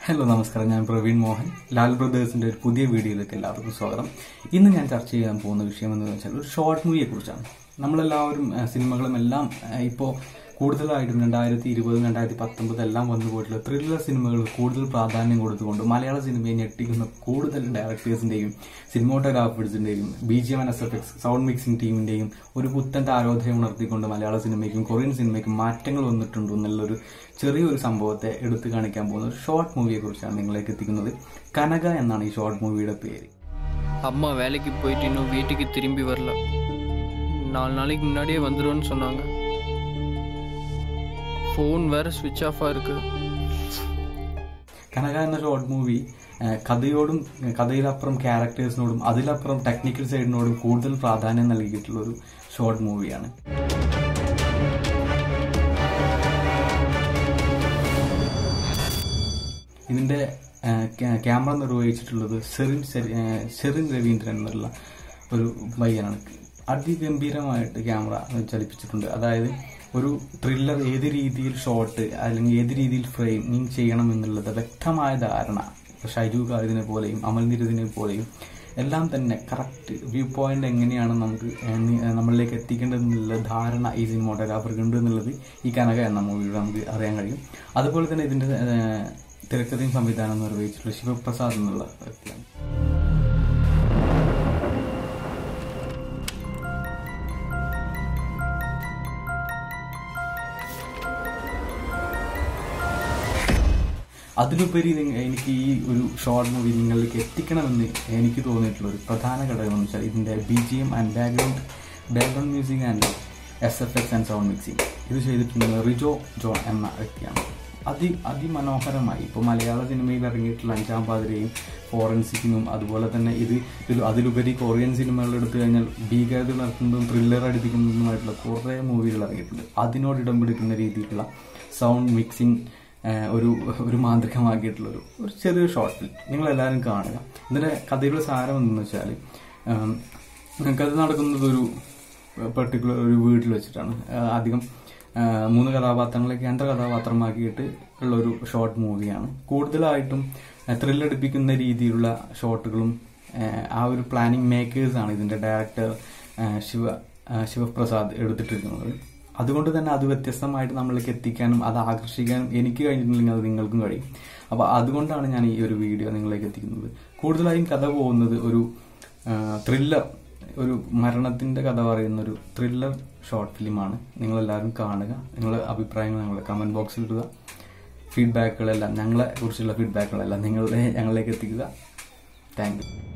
hello നമസ്കാരം ഞാൻ പ്രവീൺ മോഹൻ ലാൽ ബ്രദേഴ്സിന്റെ ഒരു പുതിയ വീഡിയോയിലേക്ക് എല്ലാവർക്കും സ്വാഗതം ഇന്ന് ഞാൻ ചർച്ച ചെയ്യാൻ പോകുന്ന വിഷയം എന്ന് വെച്ചാൽ ഒരു ഷോർട്ട് മൂവിയെ കുറിച്ചാണ് നമ്മളെല്ലാവരും ആ, സിനിമകളും എല്ലാം ആ, ഇപ്പോൾ കൂടുതലായിട്ടും രണ്ടായിരത്തി ഇരുപത് രണ്ടായിരത്തി പത്തൊമ്പത് എല്ലാം വന്നു പോയിട്ടുള്ള ത്രില്ലർ സിനിമകൾ കൂടുതൽ പ്രാധാന്യം കൊടുത്തുകൊണ്ട് മലയാള സിനിമയെ ഞെട്ടിക്കുന്ന കൂടുതൽ ഡയറക്ടേഴ്സിന്റെയും സിനിമോട്ടോഗ്രാഫേഴ്സിന്റെയും B G M and S F X sound mixing ടീമിന്റെയും ഒരു പുത്തൻ താരോധയം ഉണർത്തിക്കൊണ്ട് മലയാള സിനിമയ്ക്കും കൊറിയൻ സിനിമയ്ക്കും മാറ്റങ്ങൾ വന്നിട്ടുണ്ട് എന്നുള്ളൊരു ചെറിയൊരു സംഭവത്തെ എടുത്തു കാണിക്കാൻ പോകുന്ന ഒരു ഷോർട്ട് മൂവിയെ കുറിച്ചാണ് നിങ്ങളിലേക്ക് എത്തിക്കുന്നത് കനക എന്നാണ് ഈ ഷോർട്ട് മൂവിയുടെ പേര് அம்மா வேலைக்கு போயிட்டு இன்னும் வீட்டுக்கு திரும்பி வரல நாலு நாளைக்கு முன்னாடியே வந்துடும்னு சொன்னாங்க ஃபோன் வேற ஸ்விட்ச் ஆஃபாக இருக்கு കനക എന്ന ഷോർട്ട് മൂവി കഥയോടും ഏഹ്, കഥയിലപ്പുറം ക്യാരക്ടേഴ്സിനോടും അതിലപ്പുറം ടെക്നിക്കൽ സൈഡിനോടും കൂടുതൽ പ്രാധാന്യം നൽകിയിട്ടുള്ള ഒരു ഷോർട്ട് മൂവിയാണ് ഇതിന്റെ ഏഹ്, ക്യാ- ക്യാമറ നിർവഹിച്ചിട്ടുള്ളത് സെറിൻ സെരി- ഏഹ്, സെറിൻ രവീന്ദ്രൻ എന്നുള്ള ഒരു പയ്യനാണ് അതിഗംഭീരമായിട്ട് ക്യാമറ ചലിപ്പിച്ചിട്ടുണ്ട് അതായത് ഒരു ത്രില്ലർ ഏത് രീതിയിൽ ഷോട്ട് അല്ലെങ്കിൽ ഏത് രീതിയിൽ ഫ്രെയിമിങ് ചെയ്യണം എന്നുള്ളത് വ്യക്തമായ ധാരണ ഇപ്പൊ ഷൈജു ഖാലിദിനെ പോലെയും അമൽ നിരുദിനെ പോലെയും എല്ലാം തന്നെ കറക്റ്റ് വ്യൂ പോയിന്റ് എങ്ങനെയാണ് നമുക്ക് ഏഹ്, നി- ഏഹ്, നമ്മളിലേക്ക് എത്തിക്കേണ്ടതെന്നുള്ള ധാരണ ഈ സിനിമോട്ടോഗ്രാഫർക്ക് ഉണ്ട് എന്നുള്ളത് ഈ കനക എന്ന മൂവിയിൽ നമുക്ക് അറിയാൻ കഴിയും അതുപോലെ തന്നെ ഇതിന്റെ ഏഹ്, തിരക്കഥയും സംവിധാനം നിർവഹിച്ചിട്ടുള്ള ശിവപ്രസാദ് എന്നുള്ള വ്യക്തിയാണ് അതിലുപരി നിങ്ങ- എനിക്ക് ഈ ഒരു ഷോർട്ട് മൂവി നിങ്ങളിലേക്ക് എത്തിക്കണമെന്ന് എനിക്ക് തോന്നിയിട്ടുള്ള ഒരു പ്രധാന ഘടകം എന്ന് വെച്ചാൽ ഇതിന്റെ B G M and background background music and S F X and sound mixing ഇത് ചെയ്തിട്ടുള്ളത് റിജോ ജോൺ എന്ന വ്യക്തിയാണ് അതി അതിമനോഹരമായി ഇപ്പോൾ മലയാള സിനിമയിൽ ഇറങ്ങിയിട്ടുള്ള അഞ്ചാം പാതിരയും ഫോറൻസിക്കിനും അതുപോലെ തന്നെ ഇത് ഇതിൽ അതിലുപരി കൊറിയൻ സിനിമകൾ എടുത്തു കഴിഞ്ഞാൽ ഭീകരത നടത്തുന്നതും ത്രില്ലർ അടിപ്പിക്കുന്നതുമായിട്ടുള്ള കുറേ മൂവികൾ ഇറങ്ങിയിട്ടുണ്ട് അതിനോട് ഇടം പിടിക്കുന്ന രീതിയിലുള്ള സൗണ്ട് മിക്സിംഗ് ഏഹ് ഒരു ഒരു മാന്ത്രികമാക്കിയിട്ടുള്ള ഒരു ഒരു ചെറിയ ഷോർട്ട് ഫിലിം നിങ്ങൾ എല്ലാവരും കാണുക ഇതിന്റെ കഥയുടെ സാരം എന്തെന്ന് വെച്ചാൽ കഥ നടക്കുന്നത് ഒരു പെർട്ടിക്കുലർ ഒരു വീട്ടിൽ വെച്ചിട്ടാണ് ഏഹ് അധികം ഏഹ് മൂന്ന് കഥാപാത്രങ്ങളെ കേന്ദ്ര കഥാപാത്രമാക്കിയിട്ട് ഉള്ള ഒരു ഷോർട്ട് മൂവിയാണ് കൂടുതലായിട്ടും ത്രില്ലടിപ്പിക്കുന്ന രീതിയിലുള്ള ഷോട്ടുകളും ഏഹ് ആ ഒരു പ്ലാനിങ് മേക്കേഴ്സാണ് ഇതിന്റെ ഡയറക്ടർ ഏഹ് ശിവ ഏഹ് ശിവപ്രസാദ് എടുത്തിട്ടിരിക്കുന്നത് അതുകൊണ്ട് തന്നെ അത് വ്യത്യസ്തമായിട്ട് നമ്മളിലേക്ക് എത്തിക്കാനും അത് ആകർഷിക്കാനും എനിക്ക് കഴിഞ്ഞിട്ടില്ലെങ്കിൽ അത് നിങ്ങൾക്കും കഴിയും അപ്പൊ അതുകൊണ്ടാണ് ഞാൻ ഈ ഒരു വീഡിയോ നിങ്ങളിലേക്ക് എത്തിക്കുന്നത് കൂടുതലായും കഥ പോകുന്നത് ഒരു ത്രില്ലർ ഒരു മരണത്തിന്റെ കഥ പറയുന്ന ഒരു ത്രില്ലർ ഷോർട്ട് ഫിലിമാണ് നിങ്ങളെല്ലാവരും കാണുക നിങ്ങളുടെ അഭിപ്രായങ്ങൾ ഞങ്ങളുടെ കമന്റ് ബോക്സിൽ ഇടുക ഫീഡ്ബാക്കുകളെല്ലാം ഞങ്ങളെ കുറിച്ചുള്ള ഫീഡ്ബാക്കുകളെല്ലാം നിങ്ങളുടെ ഞങ്ങളിലേക്ക് എത്തിക്കുക താങ്ക് യു